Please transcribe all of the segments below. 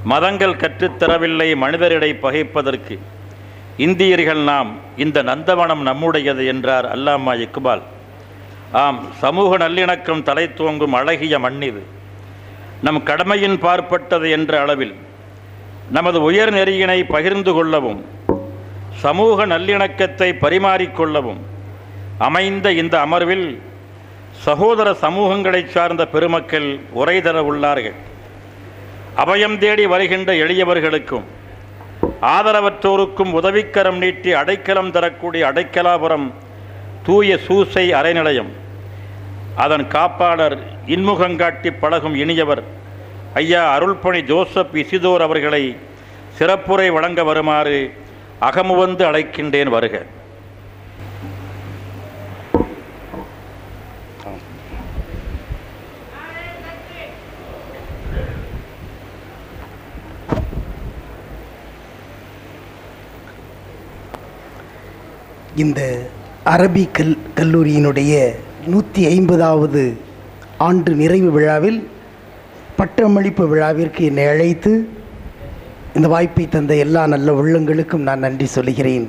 மதங்கள் கற்றுத்தரவில்லை மனிதரிடை பகைப்பதற்கு இந்தியர்கள் நாம் இந்த நந்தவனம் நம்முடையது என்றார் அல்லாமா இக்பால் ஆம் சமூக நல்லிணக்கம் தலை தூங்கும் அழகிய மண்ணிது நம் கடமையின் பார்ப்பட்டது என்ற அளவில் நமது உயர் நெறியினை பகிர்ந்து கொள்ளவும் சமூக நல்லிணக்கத்தை பரிமாறிக்கொள்ளவும் அமைந்த இந்த அமர்வில் சகோதர சமூகங்களைச் சார்ந்த பெருமக்கள் உரை தர உள்ளார்கள் அபயம் தேடி வருகின்ற எளியவர்களுக்கும் ஆதரவற்றோருக்கும் உதவிக்கரம் நீட்டி அடைக்கலம் தரக்கூடிய அடைக்கலாபுரம் தூய சூசை அரைநிலையம் அதன் காப்பாளர் இன்முகங்காட்டி பழகும் இனியவர் ஐயா அருள்பணி ஜோசப் இசிதோர் அவர்களை சிறப்புரை வழங்க வருமாறு அகமுவந்து அழைக்கின்றேன் வருக இந்த அரபி கல் கல்லூரியினுடைய நூற்றி ஐம்பதாவது ஆண்டு நிறைவு விழாவில் பட்டமளிப்பு விழாவிற்கு என்னை அழைத்து இந்த வாய்ப்பை தந்த எல்லா நல்ல உள்ளங்களுக்கும் நான் நன்றி சொல்கிறேன்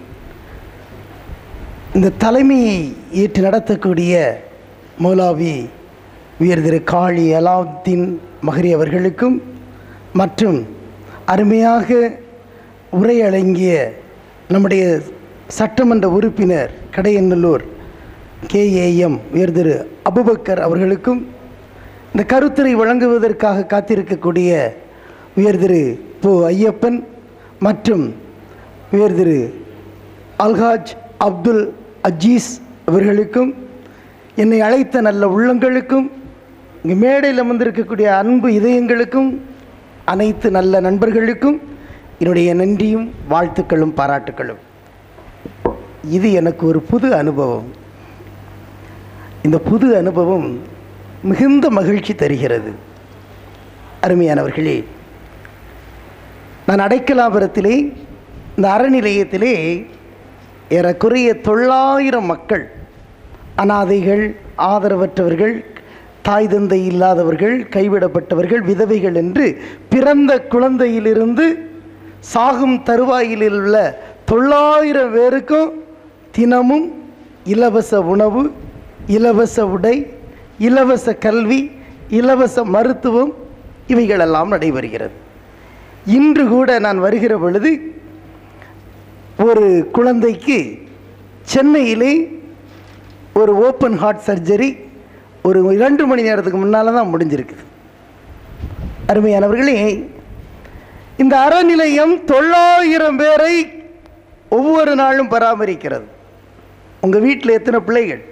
இந்த தலைமையை ஏற்று நடத்தக்கூடிய மௌலாவி உயர் திரு காளி அலாவுத்தீன் மஹரி அவர்களுக்கும் மற்றும் அருமையாக உரையடங்கிய நம்முடைய சட்டமன்ற உறுப்பினர் கடையநல்லூர் கேஏஎம் உயர் திரு அபுபக்கர் அவர்களுக்கும் இந்த கருத்துரை வழங்குவதற்காக காத்திருக்கக்கூடிய உயர் திரு பு ஐயப்பன் மற்றும் உயர் திரு அல்ஹாஜ் அப்துல் அஜீஸ் அவர்களுக்கும் என்னை அழைத்த நல்ல உள்ளங்களுக்கும் இங்கே மேடையில் அமர்ந்திருக்கக்கூடிய அன்பு இதயங்களுக்கும் அனைத்து நல்ல நண்பர்களுக்கும் என்னுடைய நன்றியும் வாழ்த்துக்களும் பாராட்டுக்களும் இது எனக்கு ஒரு புது அனுபவம் இந்த புது அனுபவம் மிகுந்த மகிழ்ச்சி தருகிறது அருமையானவர்களே நான் அடைக்கலாபுரத்திலே இந்த அறநிலையத்திலே ஏறக்குறைய தொள்ளாயிரம் மக்கள் அனாதைகள் ஆதரவற்றவர்கள் தாய் தந்தை இல்லாதவர்கள் கைவிடப்பட்டவர்கள் விதவைகள் என்று பிறந்த குழந்தையிலிருந்து சாகும் தருவாயில் உள்ள தொள்ளாயிரம் பேருக்கும் தினமும் இலவச உணவு இலவச உடை இலவச கல்வி இலவச மருத்துவம் இவைகளெல்லாம் நடைபெறுகிறது இன்று கூட நான் வருகிற பொழுது ஒரு குழந்தைக்கு சென்னையிலே ஒரு ஓப்பன் ஹார்ட் சர்ஜரி ஒரு இரண்டு மணி நேரத்துக்கு முன்னால் தான் முடிஞ்சிருக்குது அருமையானவர்களே இந்த அறநிலையம் தொள்ளாயிரம் பேரை ஒவ்வொரு நாளும் பராமரிக்கிறது உங்கள் வீட்டில் எத்தனை பிள்ளைகள்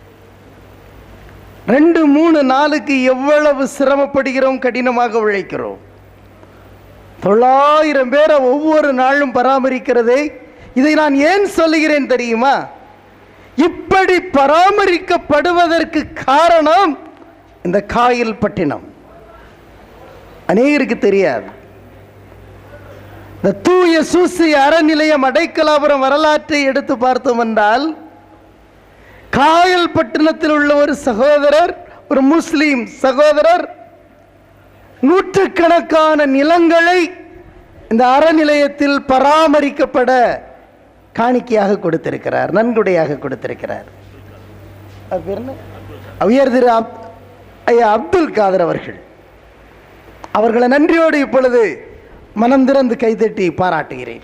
ரெண்டு மூணு நாளுக்கு எவ்வளவு சிரமப்படுகிறோம் கடினமாக உழைக்கிறோம் தொள்ளாயிரம் பேரை ஒவ்வொரு நாளும் பராமரிக்கிறதே இதை நான் ஏன் சொல்லுகிறேன் தெரியுமா இப்படி பராமரிக்கப்படுவதற்கு காரணம் இந்த காயில் பட்டினம் அநேகருக்கு தெரியாது இந்த தூய சூசி அறநிலையம் அடைக்கலாபுரம் வரலாற்றை எடுத்து பார்த்தோம் என்றால் காயல் பட்டினத்தில் உள்ள ஒரு சகோதரர் ஒரு முஸ்லீம் சகோதரர் நூற்றுக்கணக்கான நிலங்களை இந்த அறநிலையத்தில் பராமரிக்கப்பட காணிக்கையாக கொடுத்திருக்கிறார் நன்கொடையாக கொடுத்திருக்கிறார் அவர் பேர் என்ன? உயர் திரு அப் ஐயா அப்துல் காதர் அவர்கள் அவர்களை நன்றியோடு இப்பொழுது மனம் திறந்து கைதட்டி பாராட்டுகிறேன்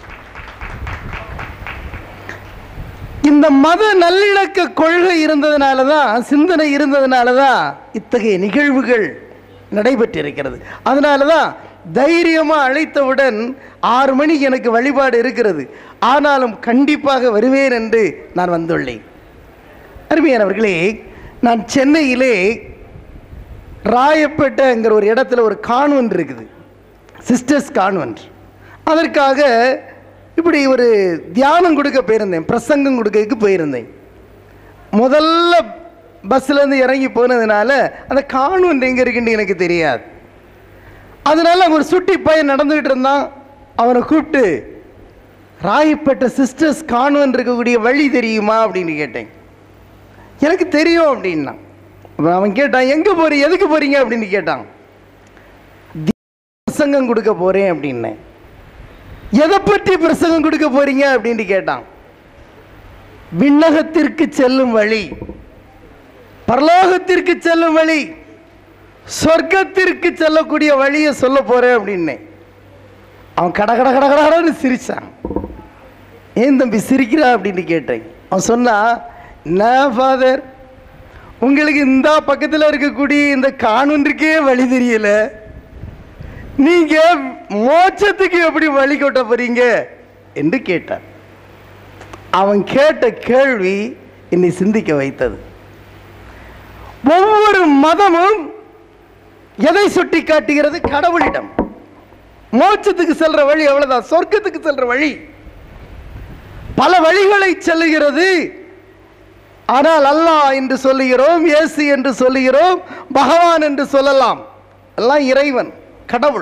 இந்த மத நல்லிணக்க கொள்கை இருந்ததுனால தான் சிந்தனை இருந்ததுனால தான் இத்தகைய நிகழ்வுகள் நடைபெற்றிருக்கிறது அதனால தான் தைரியமாக அழைத்தவுடன் ஆறு மணிக்கு எனக்கு வழிபாடு இருக்கிறது ஆனாலும் கண்டிப்பாக வருவேன் என்று நான் வந்துள்ளேன் அருமையானவர்களே நான் சென்னையிலே ராயப்பேட்டைங்கிற ஒரு இடத்துல ஒரு கான்வென்ட் இருக்குது சிஸ்டர்ஸ் கான்வென்ட் அதற்காக இப்படி ஒரு தியானம் கொடுக்க போயிருந்தேன் பிரசங்கம் கொடுக்கறதுக்கு போயிருந்தேன் முதல்ல பஸ்ஸிலேருந்து இறங்கி போனதுனால அந்த கான்வென்ட் எங்கே இருக்குன்னு எனக்கு தெரியாது அதனால அங்க ஒரு சுட்டி பையன் நடந்துகிட்டு இருந்தான் அவனை கூப்பிட்டு ராயப்பேட்டை சிஸ்டர்ஸ் கான்வென்ட் இருக்கக்கூடிய வழி தெரியுமா அப்படின்னு கேட்டேன் எனக்கு தெரியும் அப்படின்னா அப்புறம் அவன் கேட்டான் எங்கே போறீங்க எதுக்கு போறீங்க அப்படின்னு கேட்டான் பிரசங்கம் கொடுக்க போறேன் அப்படின்னேன் எதை பற்றி பிரசங்கம் கொடுக்க போறீங்க அப்படின்னு கேட்டான் விண்ணகத்திற்கு செல்லும் வழி பரலோகத்திற்கு செல்லும் வழி சொர்க்கத்திற்கு செல்லக்கூடிய வழியை சொல்ல போறேன் அப்படின்னேன் அவன் கட கட கட கடன்னு சிரிச்சான் ஏன் தம்பி சிரிக்கிறா அப்படின்னு கேட்டேன் அவன் சொன்னா என்ன ஃபாதர் உங்களுக்கு இந்த பக்கத்தில் இருக்கக்கூடிய இந்த காணொன்றுக்கே வழி தெரியல நீங்க மோட்சத்துக்கு எப்படி வழி கொட்ட போறீங்க என்று கேட்டார் அவன் கேட்ட கேள்வி என்னை சிந்திக்க வைத்தது ஒவ்வொரு மதமும் எதை சுட்டி காட்டுகிறது கடவுளிடம் மோட்சத்துக்கு செல்ற வழி அவ்வளவுதான் சொர்க்கத்துக்கு செல்ற வழி பல வழிகளை செல்லுகிறது ஆனால் அல்லாஹ் என்று சொல்லுகிறோம் இயேசு என்று சொல்லுகிறோம் பகவான் என்று சொல்லலாம் எல்லாம் இறைவன் கடவுள்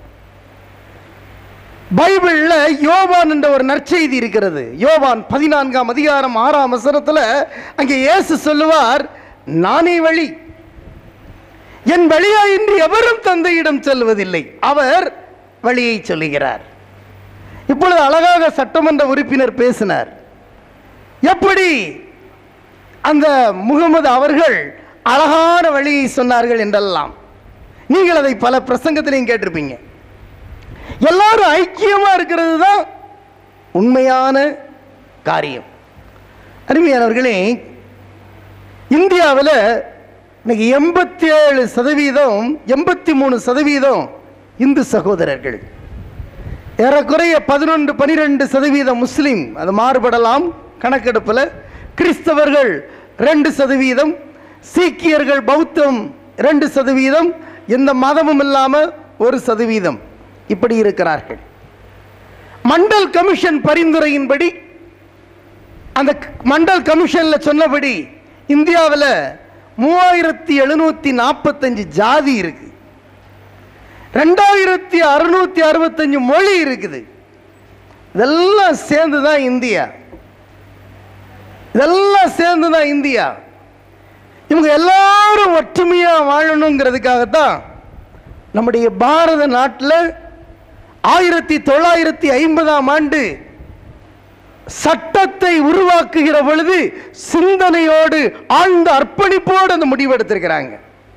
பைபிள்ல யோவான் என்ற ஒரு நற்செய்தி இருக்கிறது யோவான் பதினான்காம் அதிகாரம் ஆறாம் வசனத்துல அங்கே இயேசு சொல்லுவார் நானே வழி என் வழியா இன்றி எவரும் தந்தையிடம் செல்வதில்லை அவர் வழியை சொல்லுகிறார் இப்பொழுது அழகாக சட்டமன்ற உறுப்பினர் பேசினார் எப்படி அந்த முகமது அவர்கள் அழகான வழியை சொன்னார்கள் என்றெல்லாம் நீங்கள் அதை பல பிரசங்கத்திலையும் கேட்டிருப்பீங்க எல்லாரும் ஐக்கியமா இருக்கிறது தான் உண்மையான காரியம் அருமையானவர்களே இந்தியாவில் இன்னைக்கு எண்பத்தி ஏழு சதவீதம் எண்பத்தி மூணு சதவீதம் இந்து சகோதரர்கள் ஏறக்குறைய பதினொன்று பனிரெண்டு சதவீதம் முஸ்லீம் அது மாறுபடலாம் கணக்கெடுப்பில் கிறிஸ்தவர்கள் ரெண்டு சதவீதம் சீக்கியர்கள் பௌத்தம் ரெண்டு சதவீதம் எந்த மதமும் இல்லாமல் ஒரு சதவீதம் இப்படி இருக்கிறார்கள் மண்டல் கமிஷன் பரிந்துரையின்படி அந்த க- மண்டல் கமிஷன்ல சொன்னபடி இந்தியாவில் மூவாயிரத்தி எழுநூத்தி நாற்பத்தஞ்சு ஜாதி இருக்கு ரெண்டாயிரத்தி அறுநூத்தி அறுபத்தஞ்சு மொழி இருக்குது இதெல்லாம் சேர்ந்து தான் இந்தியா இதெல்லாம் சேர்ந்து தான் இந்தியா இவங்க எல்லாரும் ஒற்றுமையா வாழணுங்கிறதுக்காகத்தான் நம்முடைய பாரத நாட்டில் ஆயிரத்தி தொள்ளாயிரத்தி ஐம்பதாம் ஆண்டு சட்டத்தை உருவாக்குகிற பொழுது சிந்தனையோடு ஆழ்ந்த அர்ப்பணிப்போடு அந்த முடிவு எடுத்திருக்கிறாங்க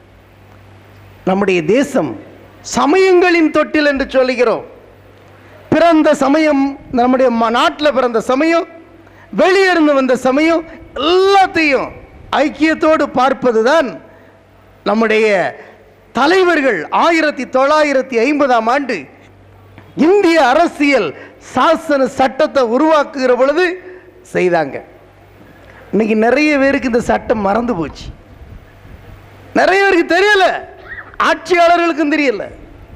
நம்முடைய தேசம் சமயங்களின் தொட்டில் என்று சொல்லுகிறோம் பிறந்த சமயம் நம்முடைய நாட்டில் பிறந்த சமயம் வெளியே இருந்து வந்த சமயம் எல்லாத்தையும் ஐக்கியத்தோடு பார்ப்பதுதான் நம்முடைய தலைவர்கள் ஆயிரத்தி தொள்ளாயிரத்தி ஐம்பதாம் ஆண்டு இந்திய அரசியல் சாசன சட்டத்தை உருவாக்குகிற பொழுது செய்தாங்க இன்னைக்கு நிறைய பேருக்கு இந்த சட்டம் மறந்து போச்சு நிறைய பேருக்கு தெரியல ஆட்சியாளர்களுக்கும் தெரியல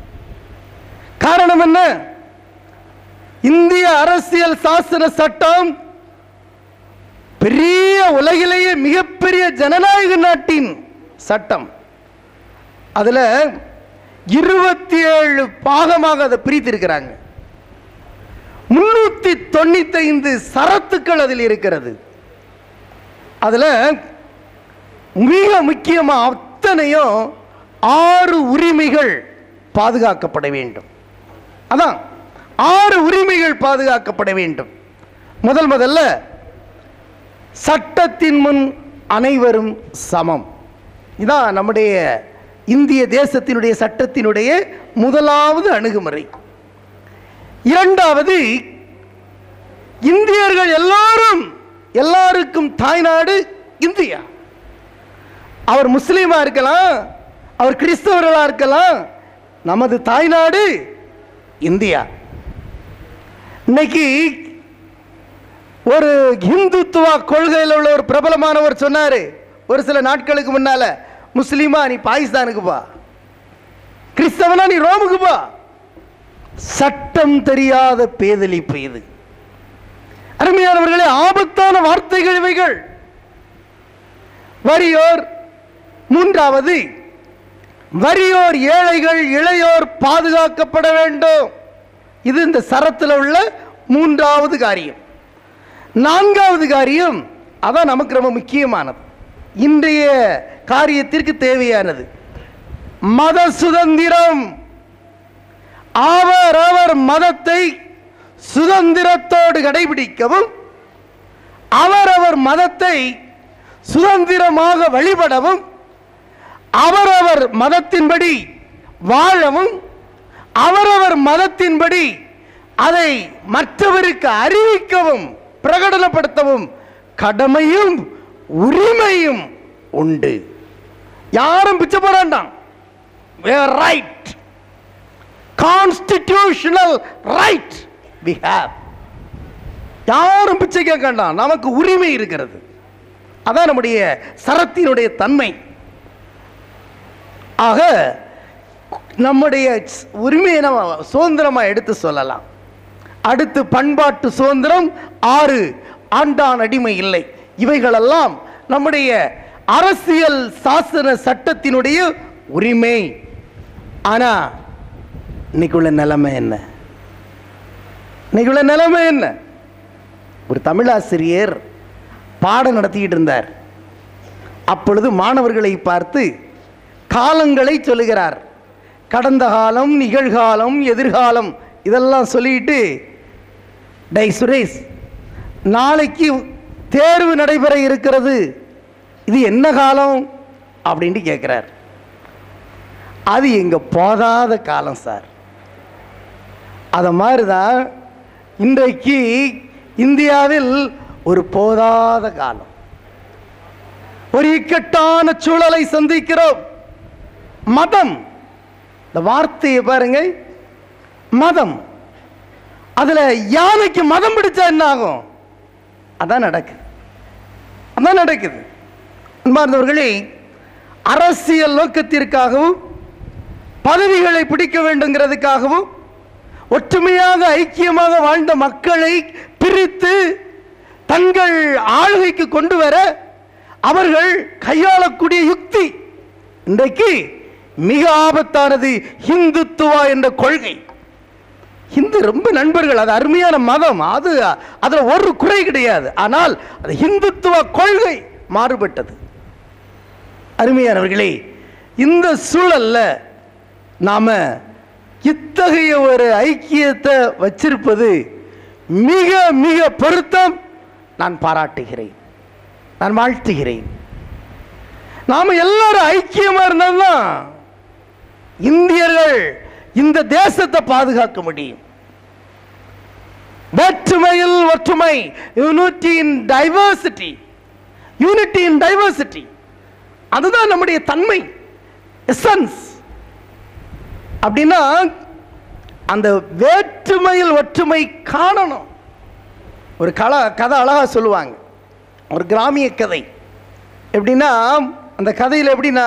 காரணம் என்ன இந்திய அரசியல் சாசன சட்டம் பெரிய உலகிலேயே மிகப்பெரிய ஜனநாயக நாட்டின் சட்டம் அதுல இருபத்தி ஏழு பாகமாக அதை பிரித்திருக்கிறாங்க முன்னூத்தி தொண்ணூத்தைந்து சரத்துக்கள் அதில் இருக்கிறது அதுல மிக முக்கியமா அத்தனையும் ஆறு உரிமைகள் பாதுகாக்கப்பட வேண்டும் அதான் ஆறு உரிமைகள் பாதுகாக்கப்பட வேண்டும் முதல் முதல்ல சட்டத்தின் முன் அனைவரும் சமம் இதான் நம்முடைய இந்திய தேசத்தினுடைய சட்டத்தினுடைய முதலாவது அணுகுமுறை இரண்டாவது இந்தியர்கள் எல்லாரும் எல்லாருக்கும் தாய்நாடு இந்தியா அவர் முஸ்லீமா இருக்கலாம் அவர் கிறிஸ்தவர்களா இருக்கலாம் நமது தாய்நாடு இந்தியா இன்னைக்கு ஒரு இந்துத்துவ கொள்கையில் உள்ள ஒரு பிரபலமானவர் சொன்னாரு ஒரு சில நாட்களுக்கு முன்னால முஸ்லீமா நீ பாகிஸ்தானுக்கு பா கிறிஸ்தவனா நீ ரோமுக்கு பா சட்டம் தெரியாத பேதலிப்பு இது அருமையானவர்களே ஆபத்தான வார்த்தைகள் இவைகள் வறியோர் மூன்றாவது வறியோர் ஏழைகள் இளையோர் பாதுகாக்கப்பட வேண்டும் இது இந்த சரத்தில் உள்ள மூன்றாவது காரியம் நான்காவது காரியம் அதான் நமக்கு ரொம்ப முக்கியமானது இன்றைய காரியத்திற்கு தேவையானது மத சுதந்திரம் அவரவர் மதத்தை சுதந்திரத்தோடு கடைபிடிக்கவும் அவரவர் மதத்தை சுதந்திரமாக வழிபடவும் அவரவர் மதத்தின்படி வாழவும் அவரவர் மதத்தின்படி அதை மற்றவருக்கு அறிவிக்கவும் பிரகடனப்படுத்தவும் கடமையும் உரிமையும் உண்டு யாரும் பிச்சை போடாண்டாம் right constitutional right we have யாரும் பிச்சை கேட்க வேண்டாம் நமக்கு உரிமை இருக்கிறது அதான் நம்முடைய சரத்தினுடைய தன்மை ஆக நம்முடைய ஸ்- உரிமையை நம்ம சுதந்திரமாக எடுத்து சொல்லலாம் அடுத்து பண்பாட்டு சுதந்திரம் ஆறு ஆண்டான் அடிமை இல்லை இவைகளெல்லாம் நம்முடைய அரசியல் சாசன சட்டத்தினுடைய உரிமை ஆனா இன்னைக்குள்ள நிலைமை என்ன இன்னைக்குள்ள நிலைமை என்ன ஒரு தமிழாசிரியர் பாடம் நடத்திக்கிட்டு இருந்தார் அப்பொழுது மாணவர்களை பார்த்து காலங்களை சொல்லுகிறார் கடந்த காலம் நிகழ்காலம் எதிர்காலம் இதெல்லாம் சொல்லிட்டு டை சுரேஷ் நாளைக்கு தேர்வு நடைபெற இருக்கிறது இது என்ன காலம் அப்படின்ட்டு கேட்குறார் அது எங்க போதாத காலம் சார் அதை மாதிரி தான் இன்றைக்கு இந்தியாவில் ஒரு போதாத காலம் ஒரு இக்கட்டான சூழலை சந்திக்கிறோம் மதம் இந்த வார்த்தையை பாருங்க மதம் அதுல யானைக்கு மதம் பிடிச்சா என்ன ஆகும் அதான் நடக்குது அதான் நடக்குது அன்பார்ந்தவர்களே அரசியல் நோக்கத்திற்காகவும் பதவிகளை பிடிக்க வேண்டுங்கிறதுக்காகவும் ஒற்றுமையாக ஐக்கியமாக வாழ்ந்த மக்களை பிரித்து தங்கள் ஆளுகைக்கு கொண்டு வர அவர்கள் கையாளக்கூடிய யுக்தி இன்றைக்கு மிக ஆபத்தானது ஹிந்துத்துவா என்ற கொள்கை ஹிந்து ரொம்ப நண்பர்கள் அது அருமையான மதம் அது அதுல ஒரு குறை கிடையாது ஆனால் அது ஹிந்துத்துவ கொள்கை மாறுபட்டது அருமையானவர்களே இந்த சூழல்ல நாம இத்தகைய ஒரு ஐக்கியத்தை வச்சிருப்பது மிக மிக பொருத்தம் நான் பாராட்டுகிறேன் நான் வாழ்த்துகிறேன் நாம எல்லாரும் ஐக்கியமா இருந்தால்தான் இந்தியர்கள் இந்த தேசத்தை பாதுகாக்க முடியும் வேற்றுமையில் ஒற்றுமை unity in diversity unity in diversity அதுதான் நம்முடைய தன்மை எசன்ஸ் அப்படின்னா அந்த வேற்றுமையில் ஒற்றுமை காணணும் ஒரு கல கதை அழகா சொல்லுவாங்க ஒரு கிராமிய கதை எப்படின்னா அந்த கதையில் எப்படின்னா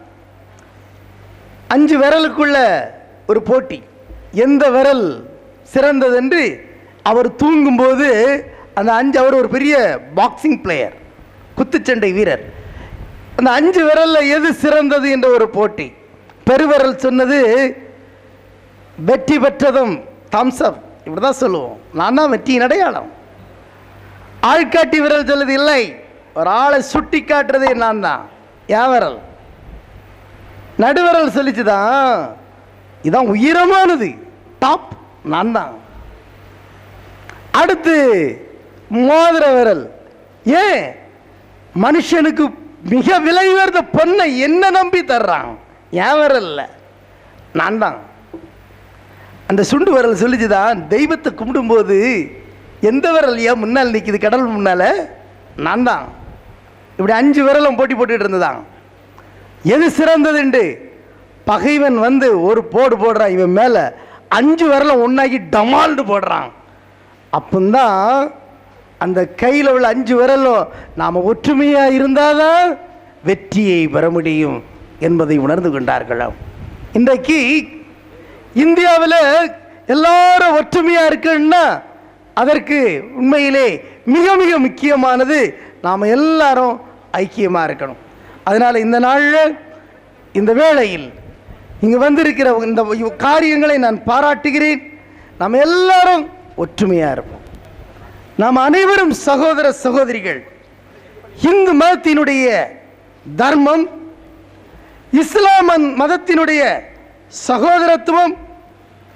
அஞ்சு விரலுக்குள்ள ஒரு போட்டி எந்த விரல் சிறந்ததென்று அவர் தூங்கும்போது அந்த அஞ்சு அவர் ஒரு பெரிய பாக்ஸிங் பிளேயர் குத்துச்சண்டை வீரர் அந்த அஞ்சு விரல்ல எது சிறந்தது என்ற ஒரு போட்டி பெருவிரல் சொன்னது வெற்றி பெற்றதும் தம்ஸ் அப் இப்படி தான் சொல்லுவோம் நான் தான் வெற்றியின் அடையாளம் ஆள்காட்டி விரல் சொல்லுது இல்லை ஒரு ஆளை சுட்டி காட்டுறதே நான் தான் என் விரல் நடுவிரல் சொல்லிச்சுதான் இதான் உயரமானது டாப் நான் தான் அடுத்து மோதிர விரல் ஏன் மனுஷனுக்கு மிக விலை உயர்ந்த பொண்ணை என்ன நம்பி தர்றான் என் விரல்ல நான் தான் அந்த சுண்டு விரல் சொல்லிச்சுதான் தெய்வத்தை கும்பிடும்போது எந்த விரல் ஏன் முன்னால் நிற்கிது கடல் முன்னால நான் தான் இப்படி அஞ்சு விரலும் போட்டி போட்டுட்டு இருந்ததான் எது சிறந்ததுண்டு பகைவன் வந்து ஒரு போடு போடுறான் இவன் மேலே அஞ்சு விரலும் ஒன்றாக்கி டமால்டு போடுறான் அப்பந்தான் அந்த கையில் உள்ள அஞ்சு விரலும் நாம் ஒற்றுமையாக இருந்தாதான் வெற்றியை பெற முடியும் என்பதை உணர்ந்து கொண்டார்களாம் இன்றைக்கு இந்தியாவில் எல்லாரும் ஒற்றுமையாக இருக்குன்னா அதற்கு உண்மையிலே மிக மிக முக்கியமானது நாம் எல்லாரும் ஐக்கியமாக இருக்கணும் அதனால் இந்த நாளில் இந்த வேளையில் இங்கு வந்திருக்கிற இந்த காரியங்களை நான் பாராட்டுகிறேன் நாம் எல்லாரும் ஒற்றுமையாக இருப்போம் நாம் அனைவரும் சகோதர சகோதரிகள் இந்து மதத்தினுடைய தர்மம் இஸ்லாமன் மதத்தினுடைய சகோதரத்துவம்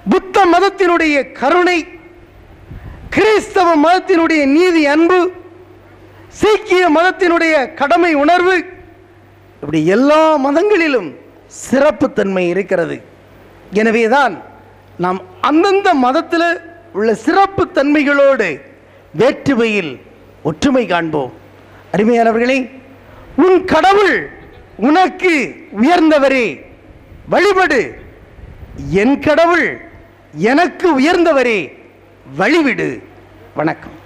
புத்த மதத்தினுடைய கருணை கிறிஸ்தவ மதத்தினுடைய நீதி அன்பு சீக்கிய மதத்தினுடைய கடமை உணர்வு இப்படி எல்லா மதங்களிலும் சிறப்புத்தன்மை இருக்கிறது எனவேதான் நாம் அந்தந்த மதத்தில் உள்ள சிறப்பு தன்மைகளோடு வேற்றுமையில் ஒற்றுமை காண்போம் அருமையானவர்களே உன் கடவுள் உனக்கு உயர்ந்தவரே வழிபடு என் கடவுள் எனக்கு உயர்ந்தவரே வழிவிடு வணக்கம்